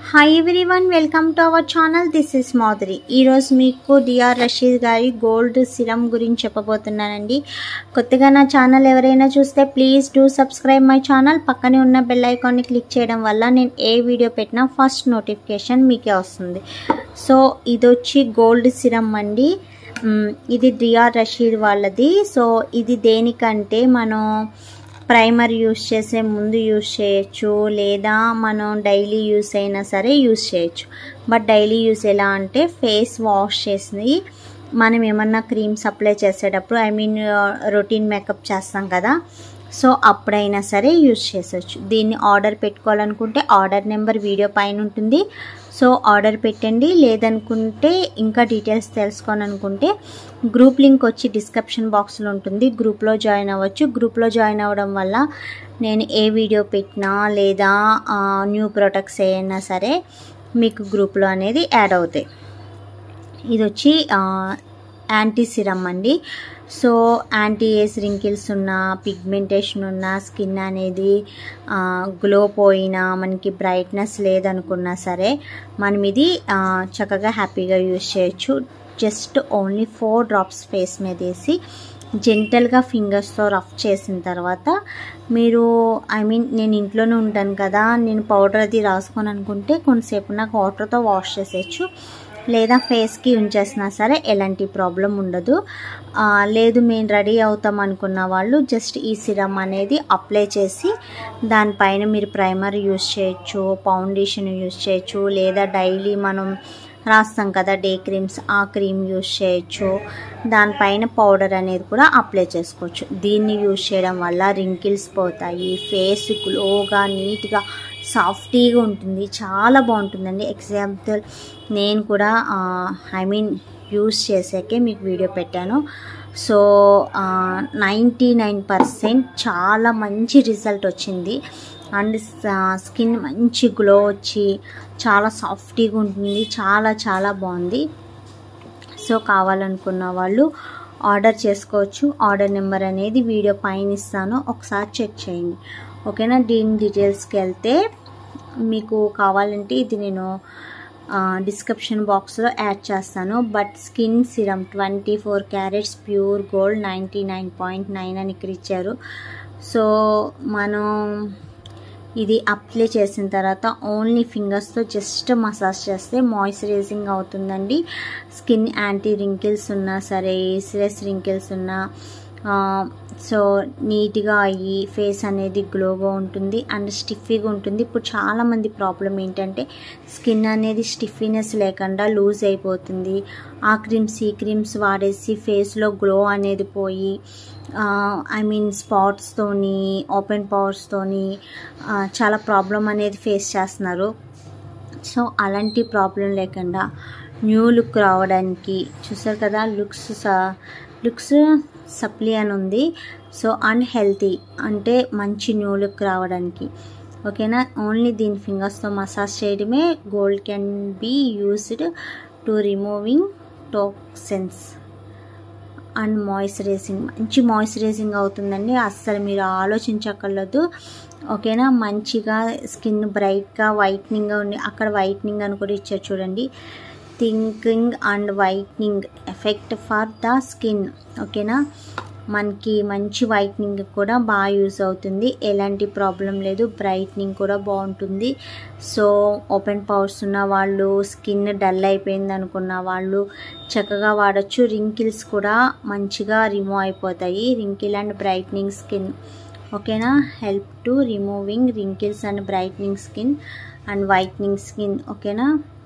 hi everyone welcome to our channel this is Madhuri ఈరోజు మీకు DR Rashid గారి గోల్డ్ సిరం గురించి చెప్పబోతున్నానండి కొత్తగా నా ఛానల్ ఎవరైనా చూస్తే please do subscribe my channel పక్కనే ఉన్న బెల్ ఐకాన్ని క్లిక్ చేయడం వల్ల నేను ఏ వీడియో పెట్టినా ఫస్ట్ నోటిఫికేషన్ మీకే వస్తుంది సో ఇది వచ్చి గోల్డ్ సిరం అండి మ్, ఇది డిఆర్ రషీద్ వాళ్ళది సో ఇది దేనికంటే మనం ప్రైమర్ యూస్ చేసే ముందు యూస్ చేయొచ్చు లేదా మనం డైలీ యూస్ అయినా సరే యూస్ చేయొచ్చు బట్ డైలీ యూస్ ఎలా అంటే ఫేస్ వాష్ చేసి మనం ఏమన్నా క్రీమ్స్ అప్లై చేసేటప్పుడు ఐ మీన్ రొటీన్ మేకప్ చేస్తాం కదా సో అప్పుడైనా సరే యూస్ చేసొచ్చు దీన్ని ఆర్డర్ పెట్టుకోవాలనుకుంటే ఆర్డర్ నెంబర్ వీడియో పైన ఉంటుంది సో ఆర్డర్ పెట్టండి లేదనుకుంటే ఇంకా డీటెయిల్స్ తెలుసుకోవాలనుకుంటే గ్రూప్ లింక్ వచ్చి డిస్క్రిప్షన్ బాక్స్లో ఉంటుంది గ్రూప్లో జాయిన్ అవ్వచ్చు గ్రూప్లో జాయిన్ అవ్వడం వల్ల నేను ఏ వీడియో పెట్టినా లేదా న్యూ ప్రొడక్ట్స్ ఏమైనా సరే మీకు గ్రూప్లో అనేది యాడ్ అవుతాయి ఇది వచ్చి యాంటీ సిరమ్ అండి సో యాంటీ ఏస్ రింకిల్స్ ఉన్న పిగ్మెంటేషన్ ఉన్న స్కిన్ అనేది గ్లో పోయినా మనకి బ్రైట్నెస్ లేదనుకున్నా సరే మనం ఇది ఆ, చక్కగా హ్యాపీగా యూజ్ చేయొచ్చు just only four drops face మీద వేసి జెంటల్గా ఫింగర్స్తో రఫ్ చేసిన తర్వాత మీరు ఐ మీన్ నేను ఇంట్లోనే ఉంటాను కదా నేను పౌడర్ అది రాసుకొని అనుకుంటే కొంతసేపు నాకు వాటర్తో వాష్ చేసేయచ్చు లేదా ఫేస్కి ఉంచేసినా సరే ఎలాంటి ప్రాబ్లం ఉండదు ఆ, లేదు మేము రెడీ అవుతాం అనుకున్న వాళ్ళు జస్ట్ ఈ సిరమ్ అనేది అప్లై చేసి దానిపైన మీరు ప్రైమర్ యూస్ చేయొచ్చు ఫౌండేషన్ యూస్ చేయొచ్చు లేదా డైలీ మనం రాస్తాం కదా డే క్రీమ్స్ ఆ క్రీమ్ యూస్ చేయొచ్చు దానిపైన పౌడర్ అనేది కూడా అప్లై చేసుకోవచ్చు దీన్ని యూస్ చేయడం వల్ల రింకిల్స్ పోతాయి ఫేస్ గ్లోగా నీట్గా సాఫ్టీగా ఉంటుంది చాలా బాగుంటుందండి ఎగ్జాంపుల్ నేను కూడా ఐ మీన్ యూస్ చేసాకే మీకు వీడియో పెట్టాను సో నైంటీ నైన్ పర్సెంట్ చాలా మంచి రిజల్ట్ వచ్చింది అండ్ స్కిన్ మంచి గ్లో వచ్చి చాలా సాఫ్టీగా ఉంటుంది చాలా చాలా బాగుంది సో కావాలనుకున్న వాళ్ళు ఆర్డర్ చేసుకోవచ్చు ఆర్డర్ నెంబర్ అనేది వీడియో పైన ఇస్తాను ఒకసారి చెక్ చేయండి ఓకేనా దీని డీటెయిల్స్కి వెళ్తే మీకు కావాలంటే ఇది నేను డిస్క్రిప్షన్ బాక్స్లో యాడ్ చేస్తాను but skin serum twenty four carats pure gold ninety nine point nine అని ఇక్కడ ఇచ్చారు సో మనం ఇది అప్లై చేసిన తర్వాత ఓన్లీ ఫింగర్స్తో జస్ట్ మసాజ్ చేస్తే మాయిశ్చరైజింగ్ అవుతుందండి స్కిన్ యాంటీ రింకిల్స్ ఉన్నా సరే ఏసిలెస్ రింకిల్స్ ఉన్నా ఆ, సో నీట్గా అయ్యి ఫేస్ అనేది గ్లోగా ఉంటుంది అండ్ స్టిఫీగా ఉంటుంది ఇప్పుడు చాలామంది ప్రాబ్లం ఏంటంటే స్కిన్ అనేది స్టిఫీనెస్ లేకుండా లూజ్ అయిపోతుంది ఆ క్రీమ్స్ ఈ క్రీమ్స్ వాడేసి ఫేస్లో గ్లో అనేది పోయి ఐ మీన్ స్పాట్స్తోని ఓపెన్ పవర్స్తోని చాలా ప్రాబ్లం అనేది ఫేస్ చేస్తున్నారు సో అలాంటి ప్రాబ్లం లేకుండా న్యూ లుక్ రావడానికి చూసారు కదా లుక్స్ లుక్స్ సప్లీ అని ఉంది సో అండ్ హెల్తీ అంటే మంచి న్యూ లుక్ రావడానికి ఓకేనా ఓన్లీ దీని ఫింగర్స్తో మసాజ్ చేయడమే gold can be used to removing toxins and moisturising మంచి మాయిశ్చరైజింగ్ అవుతుందండి అస్సలు మీరు ఆలోచించక్కర్లేదు ఓకేనా మంచిగా స్కిన్ బ్రైట్గా వైట్నింగ్గా ఉండి అక్కడ వైట్నింగ్ అని కూడా ఇచ్చారు చూడండి thinking and whitening effect for the skin ఓకేనా మనకి మంచి వైట్నింగ్ కూడా బాగా యూస్ అవుతుంది ఎలాంటి ప్రాబ్లం లేదు బ్రైట్నింగ్ కూడా బాగుంటుంది సో ఓపెన్ పవర్స్ ఉన్న వాళ్ళు స్కిన్ డల్ అయిపోయింది అనుకున్న వాళ్ళు చక్కగా వాడచ్చు రింకిల్స్ కూడా మంచిగా రిమూవ్ అయిపోతాయి రింకిల్ అండ్ బ్రైట్నింగ్ స్కిన్ ఓకేనా help to removing wrinkles and brightening skin and whitening skin ఓకేనా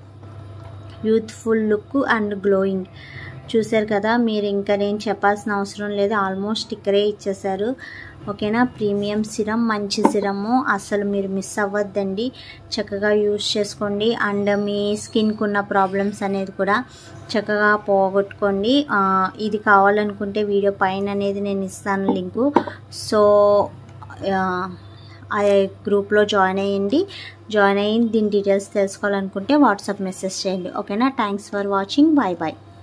యూత్ఫుల్ లుక్ అండ్ గ్లోయింగ్ చూశారు కదా మీరు ఇంకా నేను చెప్పాల్సిన అవసరం లేదు ఆల్మోస్ట్ ఇక్కడే ఇచ్చేసారు ఓకేనా ప్రీమియం సిరం మంచి సిరము అసలు మీరు మిస్ అవ్వద్దండి చక్కగా యూస్ చేసుకోండి అండ్ మీ స్కిన్కి ఉన్న ప్రాబ్లమ్స్ అనేది కూడా చక్కగా పోగొట్టుకోండి ఆ, ఇది కావాలనుకుంటే వీడియో పైన అనేది నేను ఇస్తాను లింకు సో ఆ, ఆ గ్రూప్లో జాయిన్ అయ్యండి జాయిన్ అయ్యి దీని డీటెయిల్స్ తెలుసుకోవాలనుకుంటే వాట్సాప్ మెసేజ్ చేయండి ఓకేనా thanks for watching bye bye